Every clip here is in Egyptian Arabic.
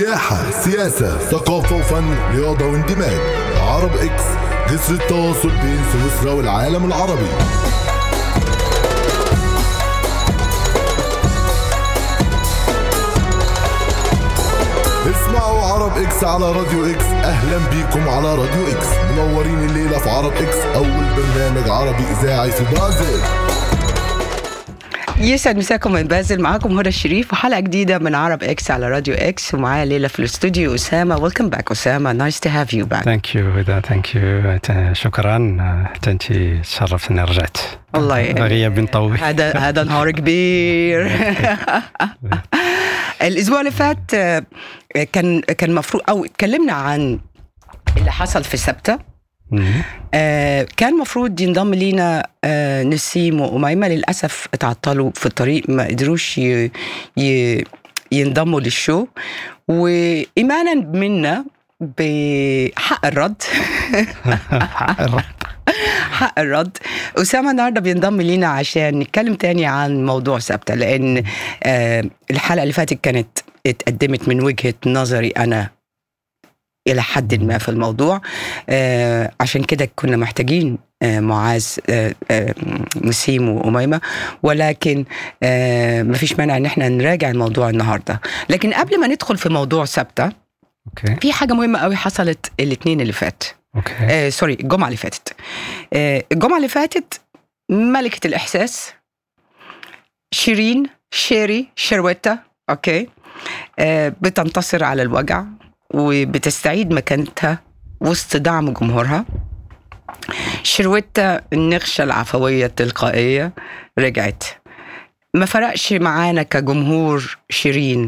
سياحة سياسة ثقافة وفن رياضة واندماج عرب اكس جسر التواصل بين سويسرا والعالم العربي اسمعوا عرب اكس على راديو اكس اهلا بيكم على راديو اكس منورين الليلة في عرب اكس اول برنامج عربي اذاعي في بازل يسعد مساكم من بازل معاكم هدى الشريف وحلقه جديده من عرب اكس على راديو اكس ومعايا ليلى في الاستوديو اسامه ويلكم باك اسامه نايس تو هاف يو باك ثانك يو هدى ثانك يو شكرا انت تشرفت اني رجعت والله غياب طويل هذا هذا نهار كبير الاسبوع اللي فات آه، كان كان المفروض او اتكلمنا عن اللي حصل في سبته مم. آه، كان مفروض ينضم لينا آه، نسيم وأميمة للأسف اتعطلوا في الطريق ما قدروش ي... ي... ينضموا للشو وإيمانا منا بحق الرد حق الرد. حق الرد أسامة النهاردة بينضم لينا عشان نتكلم تاني عن موضوع ثابتة لأن آه، الحلقة اللي فاتت كانت اتقدمت من وجهة نظري أنا إلى حد ما في الموضوع آه، عشان كده كنا محتاجين آه، معاذ آه، آه، نسيم وأميمة ولكن آه، مفيش مانع إن احنا نراجع الموضوع النهاردة لكن قبل ما ندخل في موضوع ثابتة اوكي في حاجة مهمة قوي حصلت الاثنين اللي فات اوكي آه سوري الجمعة اللي فاتت آه الجمعة اللي فاتت ملكة الإحساس شيرين شيري شروتة أوكي آه بتنتصر على الوجع وبتستعيد مكانتها وسط دعم جمهورها شروتة النغشة العفوية التلقائية رجعت ما فرقش معانا كجمهور شيرين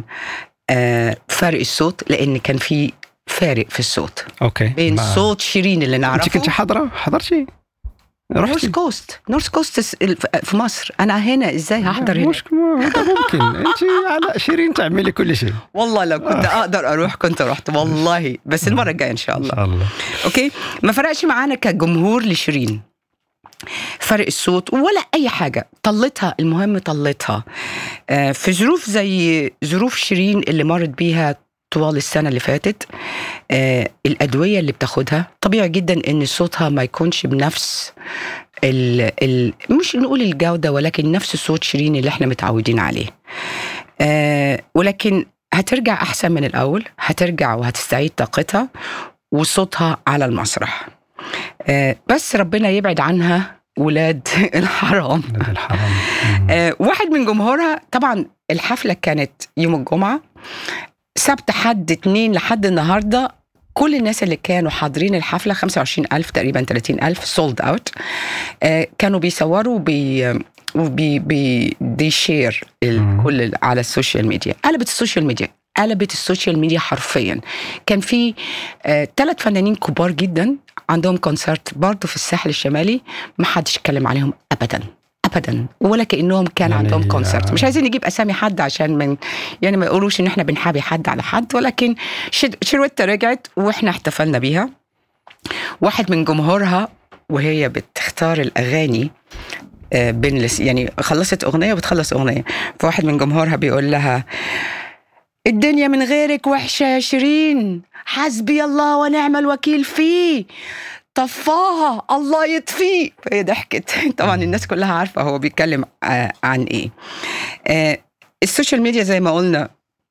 آه فرق الصوت لأن كان في فارق في الصوت اوكي بين ما- صوت شيرين اللي انت نعرفه كنت حاضره حضرتي نورث رحتي كوست نورث كوست س- الف- في مصر انا هنا ازاي هحضر هنا مش هذا ممكن انت على شيرين تعملي كل شيء والله لو كنت اقدر اروح كنت رحت والله بس المره الجايه ان شاء ان الله شاء الله اوكي ما فرقش معانا كجمهور لشيرين فرق الصوت ولا اي حاجه طلتها المهم طلتها آه، في ظروف زي ظروف شيرين اللي مرت بيها طوال السنه اللي فاتت آه، الادويه اللي بتاخدها طبيعي جدا ان صوتها ما يكونش بنفس ال ال مش نقول الجوده ولكن نفس صوت شيرين اللي احنا متعودين عليه آه، ولكن هترجع احسن من الاول هترجع وهتستعيد طاقتها وصوتها على المسرح آه، بس ربنا يبعد عنها ولاد الحرام هذا الحرام مم. آه، واحد من جمهورها طبعا الحفلة كانت يوم الجمعة سبت حد اتنين لحد النهاردة كل الناس اللي كانوا حاضرين الحفلة 25 ألف تقريبا 30 ألف سولد أوت كانوا بيصوروا بي وبي بي دي شير مم. كل ال- على السوشيال ميديا قلبت السوشيال ميديا قلبت السوشيال ميديا حرفيا كان في ثلاث فنانين كبار جدا عندهم كونسرت برضه في الساحل الشمالي ما حدش اتكلم عليهم ابدا ابدا ولا كانهم كان يعني عندهم كونسرت آه. مش عايزين نجيب اسامي حد عشان من يعني ما يقولوش ان احنا بنحابي حد على حد ولكن شد- شروتة رجعت واحنا احتفلنا بيها واحد من جمهورها وهي بتختار الاغاني آه، بين لس- يعني خلصت اغنيه وبتخلص اغنيه فواحد من جمهورها بيقول لها الدنيا من غيرك وحشه يا شيرين حسبي الله ونعم الوكيل فيه طفاها الله يطفيه فهي ضحكت طبعا الناس كلها عارفه هو بيتكلم آه، عن ايه آه، السوشيال ميديا زي ما قلنا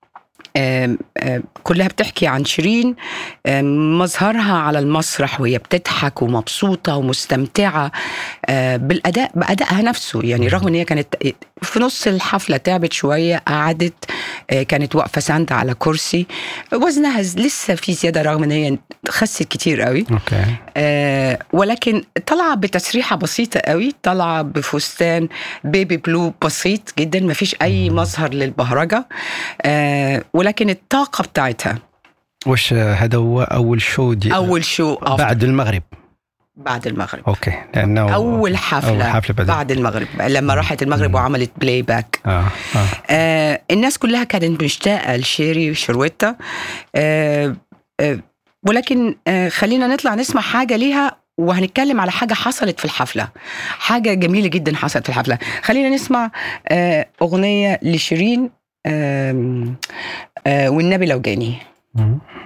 آم، آم، كلها بتحكي عن شيرين آم، مظهرها على المسرح وهي بتضحك ومبسوطة ومستمتعة آه، بالأداء بأدائها نفسه يعني رغم إن هي كانت في نص الحفلة تعبت شوية قعدت آه، كانت واقفة ساندة على كرسي وزنها لسه في زيادة رغم إن هي خست كتير قوي اوكي آه ولكن طالعه بتسريحه بسيطه قوي طالعه بفستان بيبي بلو بسيط جدا ما فيش اي مظهر للبهرجه آه ولكن الطاقه بتاعتها وش هذا هو اول شو دي اول شو أوف بعد المغرب بعد المغرب اوكي لانه اول حفله, اول حفله بعد, بعد المغرب لما راحت المغرب مم. وعملت بلاي باك اه اه آه الناس كلها كانت مشتاقه لشيري وشروتة آه آه ولكن آه خلينا نطلع نسمع حاجه ليها وهنتكلم على حاجه حصلت في الحفله حاجه جميله جدا حصلت في الحفله خلينا نسمع آه اغنيه لشيرين آه آه والنبي لو جاني مم.